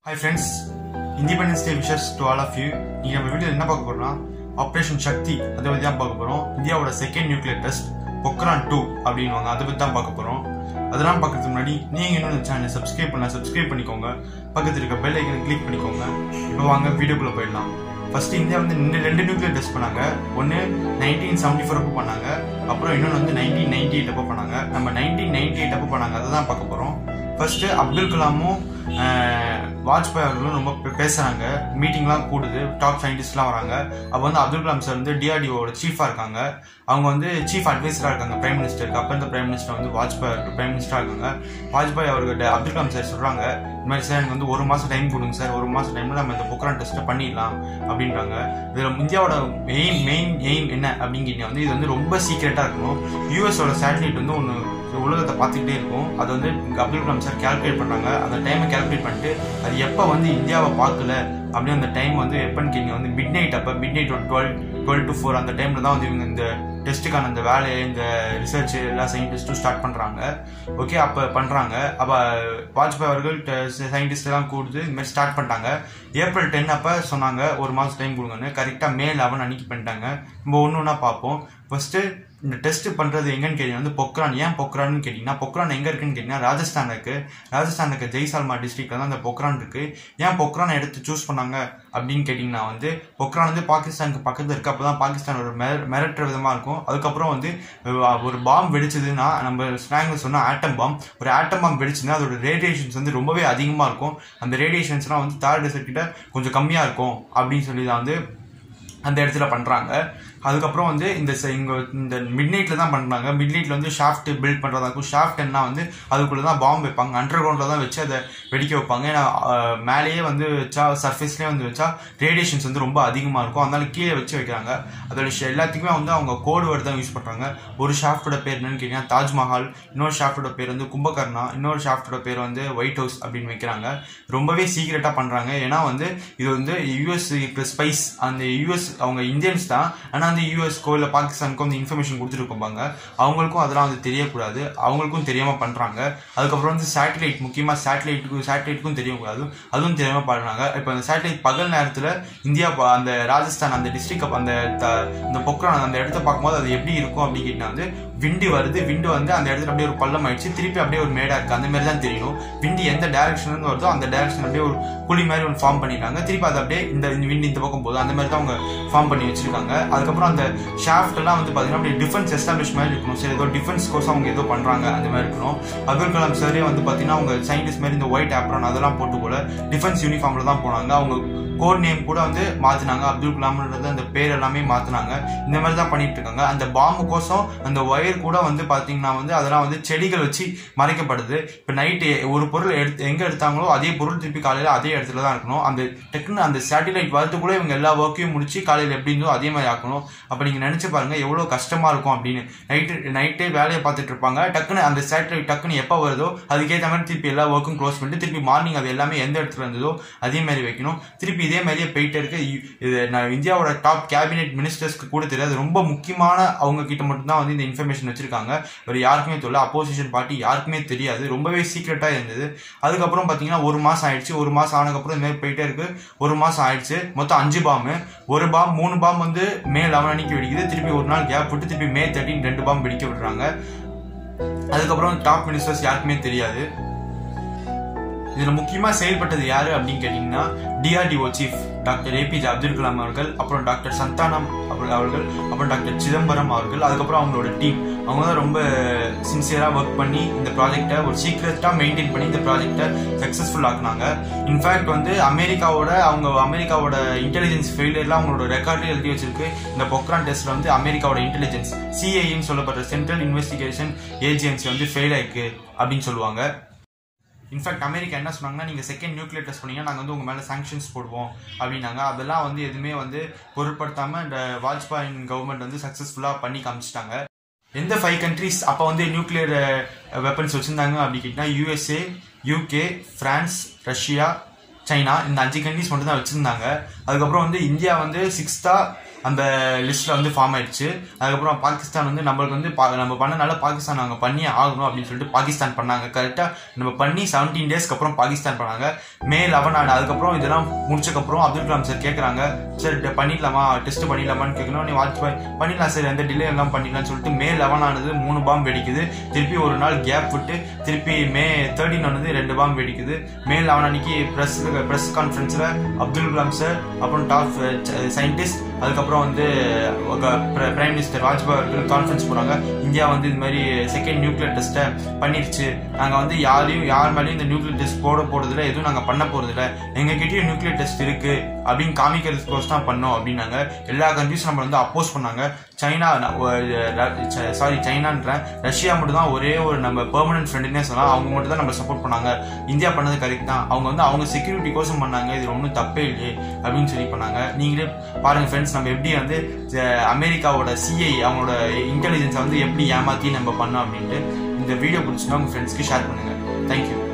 hi friends independence day wishes to all of you நீங்க நம்ம video என்ன பார்க்க போறோம்னா ஆப்ரேஷன் சக்தி அதை பத்தி தான் பார்க்க போறோம் இந்தியாவோட second nuclear test Pokhran two அப்படின்வாங்க அதை பத்தி தான் பார்க்க போறோம் அதெல்லாம் பார்க்கறதுக்கு முன்னாடி நீங்க இன்னும் இந்த சேனலை சப்ஸ்கிரைப் பண்ணலாம் சப்ஸ்கிரைப் பண்ணிக்கோங்க பக்கத்தில் இருக்க பெல் ஐக்கனை கிளிக் பண்ணிக்கோங்க இப்போ வாங்க வீடியோக்குள்ள போயிடலாம் ஃபர்ஸ்ட் இந்தியா வந்து ரெண்டு ரெண்டு நியூக்ளியர் டெஸ்ட் பண்ணாங்க ஒன்று நைன்டீன் செவன்டி ஃபோர் அப்போ பண்ணாங்க அப்புறம் இன்னொன்று வந்து நைன்டீன் நைன்டி எயிட் அப்போ பண்ணாங்க நம்ம நைன்டீன் நைன்டி எயிட் அப்போ பண்ணாங்க அதை தான் பார்க்க போகிறோம் ஃபர்ஸ்ட் அப்துல் கலாமும் அஹ், வாஜ்பாய் அவர்களும் ரொம்ப பே- பேசுறாங்க மீட்டிங்லாம் கூடுது டாப் சயின்டிஸ்ட்லாம் வராங்க அப்போ வந்து அப்துல் கலாம் சார் வந்து டிஆர்டிஓட சீஃபாக இருக்காங்க அவங்க வந்து சீஃப் அட்வைசராக இருக்காங்க பிரைம் மினிஸ்டருக்கு அப்போ இந்த பிரைம் மினிஸ்டர் வந்து வாஜ்பாய் அவர்கள் பிரைம் மினிஸ்டராக இருக்காங்க வாஜ்பாய் அவர்கிட்ட அப்துல் கலாம் சார் சொல்றாங்க இந்த மாதிரி சார் எனக்கு வந்து ஒரு மாசம் டைம் கொடுங்க சார் ஒரு மாசம் டைம்ல நம்ம இந்த பொக்ரான் டெஸ்ட்டை பண்ணிடலாம் அப்படின்றாங்க இதுல இந்தியாவோட மெயின் மெயின் எய்ம் என்ன அப்படிங்கிறீங்க வந்து இது வந்து ரொம்ப சீக்கிரட்டா இருக்கணும் யூஎஸோட சேட்டலைட் வந்து ஒன்று உலகத்தை பார்த்துக்கிட்டே இருக்கும் அது வந்து அப்துல் கலாம் சார் கால்குலேட் பண்றாங்க அந்த டைமை கால்குலேட் பண்ணிட்டு அது எப்போ வந்து இந்தியாவை பார்க்கல அப்படின்னு அந்த டைம் வந்து எப்பன்னு கேட்க வந்து மிட் நைட் அப்போ midnight twelve twelve to four அந்த டைம்ல தான் வந்து இவங்க இந்த டெஸ்ட்டுக்கான இந்த வேலையை இந்த ரிசர்ச் எல்லா சயின்டிஸ்ட்டும் ஸ்டார்ட் பண்றாங்க ஓகே அப்போ பண்றாங்க அப்போ வாஜ்பாய் அவர்கள் சயின்டிஸ்ட் எல்லாம் கூடுது இந்த மாதிரி ஸ்டார்ட் பண்ணிட்டாங்க ஏப்ரல் டென் அப்போ சொன்னாங்க ஒரு மாதம் டைம் கொடுங்கன்னு கரெக்டாக மே லெவன் அன்னைக்கு பண்ணிட்டாங்க நம்ம ஒன்று ஒன்றா பார்ப்போம் ஃபர்ஸ்ட் இந்த டெஸ்ட் பண்றது எங்கன்னு கேட்டீங்கன்னா வந்து பொக்ரான் ஏன் பொக்ரான்னு கேட்டீங்கன்னா பொக்ரான் எங்க இருக்குன்னு கேட்டீங்கன்னா ராஜஸ்தான் இருக்கு ராஜஸ்தான் இருக்க ஜெய்சால்மா டிஸ்ட்ரிக்ட்ல தான் அந்த பொக்ரான் இருக்கு ஏன் பொக்ரான் எடுத்து சூஸ் பண்ணாங்க அப்படின்னு கேட்டீங்கன்னா வந்து பொக்ரான் வந்து பாகிஸ்தானுக்கு பக்கத்துல இருக்கு அப்பதான் பாகிஸ்தான் ஒரு மிர- மிரட்டுற விதமா இருக்கும் அதுக்கப்புறம் வந்து அஹ், ஒரு பாம் வெடிச்சதுன்னா நம்ம ஸ்லாங்ல சொன்னா ஆட்டம் பாம் ஒரு ஆட்டம் பாம் வெடிச்சுன்னா அதோட ரேடியேஷன்ஸ் வந்து ரொம்பவே அதிகமா இருக்கும் அந்த ரேடியேஷன்ஸ்லாம் வந்து தார் டெசர்ட் கிட்ட கொஞ்சம் கம்மியா இருக்கும் அப்படின்னு சொல்லி தான் வந்து அந்த இடத்துல பண்றாங்க அதுக்கப்புறம் வந்து இந்த ச- இங்க இந்த மிட் நைட்ல தான் பண்றாங்க மிட் நைட்ல வந்து ஷாஃப்ட் பில்ட் பண்றதா இருக்கும் ஷாஃப்ட் என்ன வந்து அதுக்குள்ள தான் பாம்பு வைப்பாங்க அண்டர் கிரவுண்ட்ல தான் வச்சு அதை வெடிக்க வைப்பாங்க ஏன்னா அஹ், மேலேயே வந்து வச்சா சர்ஃபேஸ்லயே வந்து வச்சா ரேடியேஷன்ஸ் வந்து ரொம்ப அதிகமா இருக்கும் அதனால கீழே வச்சு வைக்கிறாங்க அதோட ஷ- எல்லாத்துக்குமே வந்து அவங்க கோடு வேர்டு தான் யூஸ் பண்றாங்க ஒரு ஷாஃப்டோட பேர் என்னன்னு கேட்டீங்கன்னா தாஜ்மஹால் இன்னொரு ஷாஃப்டோட பேர் வந்து கும்பகர்ணா இன்னொரு ஷாஃப்டோட பேர் வந்து ஒயிட் ஹவுஸ் அப்படின்னு வைக்கிறாங்க ரொம்பவே சீக்கிரட்டா பண்றாங்க ஏன்னா வந்து இது வந்து யூஎஸ் ஸ்பைஸ் அந்த யூஎஸ் அவங்க இந்தியன்ஸ் தான் ஆனா அந்த யூஎஸ்க்கோ இல்ல பாகிஸ்தானுக்கோ அந்த இன்ஃபர்மேஷன் கொடுத்துருப்பாங்க அவங்களுக்கும் அதெல்லாம் வந்து தெரியக்கூடாது அவங்களுக்கும் தெரியாம பண்றாங்க அதுக்கப்புறம் வந்து சேட்டலைட் முக்கியமா சேட்டலைட்டுக்கும் சேட்டலைட்டுக்கும் தெரியக்கூடாது அதுவும் தெரியாம பண்றாங்க இப்போ அந்த சேட்டலைட் பகல் நேரத்துல இந்தியா ப- அந்த ராஜஸ்தான் அந்த டிஸ்ட்ரிக்ட் அந்த த- இந்த பொக்ரான் அந்த இடத்த பார்க்கும்போது அது எப்படி இருக்கும் அப்படின்னு கேட்டீங்கன்னா வந்து விண்டு வருது விண்டு வந்து அந்த இடத்துல அப்படியே ஒரு பள்ளம் ஆயிடுச்சு திருப்பி அப்படியே ஒரு மேடா இருக்கு அந்த மாதிரி தான் தெரியணும் விண்டு எந்த டைரக்ஷன்ல இருந்து வருதோ அந்த டைரக்ஷன் அப்படியே ஒரு குழி மாதிரி ஒன்று ஃபார்ம் பண்ணிட்டாங்க திருப்பி அது அப்படியே இந்த விண்டு இந்த பக்கம் போகுது அந்த மாதிரி தான் அவங்க ஃபார்ம் பண்ணி வச்சிருக்காங்க அதுக்கப்புறம் அந்த ஷாஃப்ட் எல்லாம் வந்து பாத்தீங்கன்னா அப்படியே டிஃபென்ஸ் எஸ்டாப்ளிஷ் மாதிரி இருக்கணும் சரி ஏதோ டிஃபென்ஸ் கோர்ஸ் அவங்க ஏதோ பண்றாங்க அந்த மாதிரி இருக்கணும் அப்துல் கலாம் சாரே வந்து பாத்தீங்கன்னா அவங்க சயின்டிஸ்ட் மாதிரி இந்த ஒயிட் ஆப்ரான் அதெல்லாம் போட்டு போல டிஃபென்ஸ் யூனிஃபார்ம்ல தான் போனாங்க அவங்க கோட் நேம் கூட வந்து மாத்தினாங்க அப்துல் கலாம்ன்றது அந்த பேர் எல்லாமே மாத்தினாங்க இந்த மாதிரி தான் பண்ணிட்டு இருக்காங்க அந்த பாம்பு கோசம் அந்த ஒயர் கூட வந்து பாத்தீங்கன்னா வந்து அதெல்லாம் வந்து செடிகள் வச்சு மறைக்கப்படுது இப்ப நைட்டு ஒரு பொருள் எடுத்து எங்க எடுத்தாங்களோ அதே பொருள் திருப்பி காலையில அதே இடத்துல தான் இருக்கணும் அந்த டெக்னு அந்த சேட்டிலைட் வரதுக்குள்ள இவங்க எல்லா ஒர்க்கையும் முடிச்சு காலையில எப்படி இருந்தோ அதே மாதிரி ஆக்கணும் அப்ப நீங்க நினைச்சு பாருங்க எவ்வளவு கஷ்டமா இருக்கும் அப்படின்னு நைட்டு நைட்டே வேலையை பார்த்துட்டு இருப்பாங்க டக்குன்னு அந்த சேட்டலைட் டக்குன்னு எப்போ வருதோ அதுக்கேற்ற மாதிரி திருப்பி எல்லா ஒர்க்கும் க்ளோஸ் பண்ணிட்டு திருப்பி மார்னிங் அது எல்லாமே எந்த இடத்துல இருந்ததோ அதே மாதிரி வைக்கணும் திருப்பி இதே மாதிரியே போயிட்டே இருக்கு இ- இது நான் இந்தியாவோட டாப் கேபினெட் மினிஸ்டர்ஸ்க்கு கூட தெரியாது ரொம்ப முக்கியமான அவங்க கிட்ட மட்டும்தான் வந்து இந்த இன்ஃபர்மேஷன் வச்சிருக்காங்க வேற யாருக்குமே தெரியல அப்போசிஷன் பார்ட்டி யாருக்குமே தெரியாது ரொம்பவே சீக்கிரட்டா இருந்தது அதுக்கப்புறம் பாத்தீங்கன்னா ஒரு மாசம் ஆயிடுச்சு ஒரு மாசம் ஆனதுக்கப்புறம் இந்த மாதிரி போயிட்டே இருக்கு ஒரு மாசம் ஆயிடுச்சு மொத்தம் அஞ்சு பாம்பு ஒரு பாம் மூணு பாம் வந்து மே லெவன் அன்னைக்கு வெடிக்குது திருப்பி ஒரு நாள் கேப் விட்டு திருப்பி மே தேர்ட்டின் ரெண்டு பாம் வெடிக்க விடுறாங்க அதுக்கப்புறம் டாப் மினிஸ்டர்ஸ் யாருக்குமே தெரியாது இதுல முக்கியமா செயல்பட்டது யாரு அப்படின்னு கேட்டீங்கன்னா DRDO chief doctor APJ Abdul Kalam அவர்கள் அப்புறம் டாக்டர் சந்தானம் அவர்கள் அவர்கள் அப்புறம் டாக்டர் சிதம்பரம் அவர்கள் அதுக்கப்புறம் அவங்களோட டீம் அவங்க தான் ரொம்ப சின்சியரா ஒர்க் பண்ணி இந்த ப்ராஜெக்டை ஒரு சீக்ரெட்டா மெயின்டைன் பண்ணி இந்த ப்ராஜெக்டை சக்சஸ்ஃபுல் ஆக்குனாங்க இன்ஃபேக்ட் வந்து அமெரிக்காவோட அவங்க அமெரிக்காவோட இன்டெலிஜென்ஸ் ஃபெயிலியர்லாம் அவங்களோட ரெக்கார்ட்ல எழுதி வச்சிருக்கு இந்த பொக்ரான் டெஸ்ட்ல வந்து அமெரிக்காவோட இன்டெலிஜென்ஸ் சிஐன்னு சொல்லப்படுற சென்ட்ரல் இன்வெஸ்டிகேஷன் ஏஜென்சி வந்து ஃபெயில் ஆயிருக்கு அப்படின்னு சொல்லுவாங்க இன்ஃபேக்ட் அமெரிக்கா என்ன சொன்னாங்கன்னா நீங்க செகண்ட் நியூக்ளியர் டெஸ்ட் பண்ணீங்கன்னா நாங்க வந்து உங்க மேல சாங்ஷன்ஸ் போடுவோம் அப்படின்னாங்க அதெல்லாம் வந்து எதுவுமே வந்து பொருட்படுத்தாம இந்த வாஜ்பாய் கவர்மெண்ட் வந்து சக்சஸ்ஃபுல்லா பண்ணி காமிச்சிட்டாங்க எந்த ஃபைவ் கண்ட்ரீஸ் அப்போ வந்து நியூக்ளியர் வெப்பன்ஸ் வச்சிருந்தாங்க அப்படி கேட்டீங்கன்னா USA UK France Russia China இந்த அஞ்சு கண்ட்ரிஸ் மட்டும் தான் வச்சிருந்தாங்க அதுக்கப்புறம் வந்து இந்தியா வந்து சிக்ஸ்த்தா அந்த லிஸ்ட்ல வந்து ஃபார்ம் ஆயிடுச்சு அதுக்கப்புறம் பாகிஸ்தான் வந்து நம்மளுக்கு வந்து பா- நம்ம பண்ணனால பாகிஸ்தான் அவங்க பண்ணி ஆகணும் அப்படின்னு சொல்லிட்டு பாகிஸ்தான் பண்ணாங்க கரெக்டா நம்ம பண்ணி செவன்டீன் டேஸ்க்கு அப்புறம் பாகிஸ்தான் பண்ணாங்க மே லெவன் ஆடு அதுக்கப்புறம் இதெல்லாம் முடிச்சக்கப்புறம் அப்துல் கலாம் சார் கேட்குறாங்க சார் இதை பண்ணிடலாமா டெஸ்ட் பண்ணிடலாமான்னு கேட்கணும் நீ வாஜ்பாய் பண்ணிடலாம் சார் எந்த டிலே எல்லாம் பண்ணிடலாம்னு சொல்லிட்டு மே லெவன் ஆனது மூணு பாம்பு வெடிக்குது திருப்பி ஒரு நாள் கேப் விட்டு திருப்பி மே தேர்ட்டின் ஆனது ரெண்டு பாம்பு வெடிக்குது மே லெவன் அன்னைக்கு ப்ரெஸ் ப்ரெஸ் கான்ஃபரன்ஸில் அப்துல் கலாம் சார் அப்புறம் டாப் சயின்டிஸ்ட் அதுக்கப்புறம் வந்து பிரைம் மினிஸ்டர் வாஜ்பாய் அவர்கள் கான்ஃபரன்ஸ் போறாங்க இந்தியா வந்து இது மாதிரி செகண்ட் நியூக்ளியர் டெஸ்ட்டை பண்ணிருச்சு நாங்க வந்து யாரையும் யார் மேலேயும் இந்த நியூக்ளியர் டெஸ்ட் போட போறதில்ல எதுவும் நாங்க பண்ண போறதில்ல எங்க கிட்டயும் நியூக்ளியர் டெஸ்ட் இருக்கு அப்படின்னு காமிக்கிறதுக்கோஸ் தான் பண்ணோம் அப்படின்னாங்க எல்லா கண்ட்ரிஸும் நம்ம வந்து அப்போஸ் பண்ணாங்க சைனா சாரி சைனான்றேன் ரஷ்யா மட்டும் தான் ஒரே ஒரு நம்ம பெர்மனன்ட் ஃப்ரெண்டுனே சொல்லலாம் அவங்க மட்டும் தான் நம்ம சப்போர்ட் பண்ணாங்க இந்தியா பண்ணது கரெக்ட் தான் அவங்க வந்து அவங்க செக்யூரிட்டி கோசம் பண்ணாங்க இது ஒன்றும் தப்பே இல்லையே அப்படின்னு சொல்லி பண்ணாங்க நீங்களே பாருங்க ஃப்ரெண்ட்ஸ் நம்ம எப்படி வந்து அஹ், அமெரிக்காவோட சிஐ அவங்களோட இன்டெலிஜென்ஸை வந்து எப்படி ஏமாத்தி நம்ம பண்ணோம் அப்படின்ட்டு இந்த வீடியோ பிடிச்சினா உங்க ஃப்ரெண்ட்ஸ்க்கு ஷேர் பண்ணுங்க தேங்க்யூ